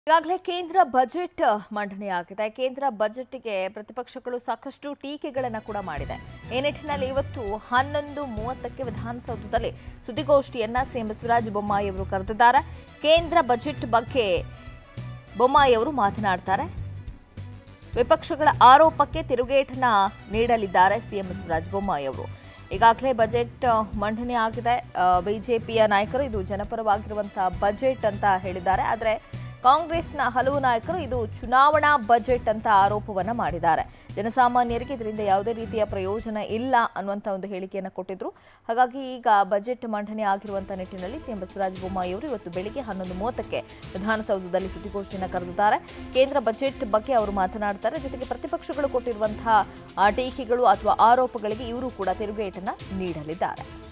ಈಗಾಗಲೇ ಕೇಂದ್ರ ಬಜೆಟ್ ಮಂಡನೆಯಾಗಿದೆ ಕೇಂದ್ರ ಬಜೆಟ್ಗೆ ಪ್ರತಿಪಕ್ಷಗಳು ಸಾಕಷ್ಟು ಟೀಕೆಗಳನ್ನು ಕೂಡ ಮಾಡಿದೆ ಈ ನಿಟ್ಟಿನಲ್ಲಿ ಇವತ್ತು ಹನ್ನೊಂದು ಮೂವತ್ತಕ್ಕೆ ವಿಧಾನಸೌಧದಲ್ಲಿ ಸುದ್ದಿಗೋಷ್ಠಿಯನ್ನ ಸಿಎಂ ಬಸವರಾಜ ಬೊಮ್ಮಾಯಿ ಅವರು ಕರೆದಿದ್ದಾರೆ ಕೇಂದ್ರ ಬಜೆಟ್ ಬಗ್ಗೆ ಬೊಮ್ಮಾಯಿ ಅವರು ಮಾತನಾಡ್ತಾರೆ ವಿಪಕ್ಷಗಳ ಆರೋಪಕ್ಕೆ ತಿರುಗೇಟನ್ನ ನೀಡಲಿದ್ದಾರೆ ಸಿಎಂ ಬಸವರಾಜ ಬೊಮ್ಮಾಯಿ ಅವರು ಈಗಾಗಲೇ ಬಜೆಟ್ ಆ, ಮಂಡನೆ ಆಗಿದೆ ಬಿಜೆಪಿಯ ನಾಯಕರು ಇದು ಜನಪರವಾಗಿರುವಂತಹ ಬಜೆಟ್ ಅಂತ ಹೇಳಿದ್ದಾರೆ ಆದರೆ ಕಾಂಗ್ರೆಸ್ನ ಹಲವು ನಾಯಕರು ಇದು ಚುನಾವಣಾ ಬಜೆಟ್ ಅಂತ ಆರೋಪವನ್ನ ಮಾಡಿದ್ದಾರೆ ಜನಸಾಮಾನ್ಯರಿಗೆ ಇದರಿಂದ ಯಾವುದೇ ರೀತಿಯ ಪ್ರಯೋಜನ ಇಲ್ಲ ಅನ್ನುವಂಥ ಒಂದು ಹೇಳಿಕೆಯನ್ನು ಕೊಟ್ಟಿದ್ರು ಹಾಗಾಗಿ ಈಗ ಬಜೆಟ್ ಮಂಡನೆ ಆಗಿರುವಂಥ ನಿಟ್ಟಿನಲ್ಲಿ ಸಿಎಂ ಬಸವರಾಜ ಬೊಮ್ಮಾಯಿ ಅವರು ಇವತ್ತು ಬೆಳಿಗ್ಗೆ ಹನ್ನೊಂದು ಮೂವತ್ತಕ್ಕೆ ವಿಧಾನಸೌಧದಲ್ಲಿ ಸುದ್ದಿಗೋಷ್ಠಿಯನ್ನು ಕರೆದಿದ್ದಾರೆ ಕೇಂದ್ರ ಬಜೆಟ್ ಬಗ್ಗೆ ಅವರು ಮಾತನಾಡ್ತಾರೆ ಜೊತೆಗೆ ಪ್ರತಿಪಕ್ಷಗಳು ಕೊಟ್ಟಿರುವಂತಹ ಆ, ಟೀಕೆಗಳು ಅಥವಾ ಆರೋಪಗಳಿಗೆ ಇವರು ಕೂಡ ತಿರುಗೇಟನ್ನ ನೀಡಲಿದ್ದಾರೆ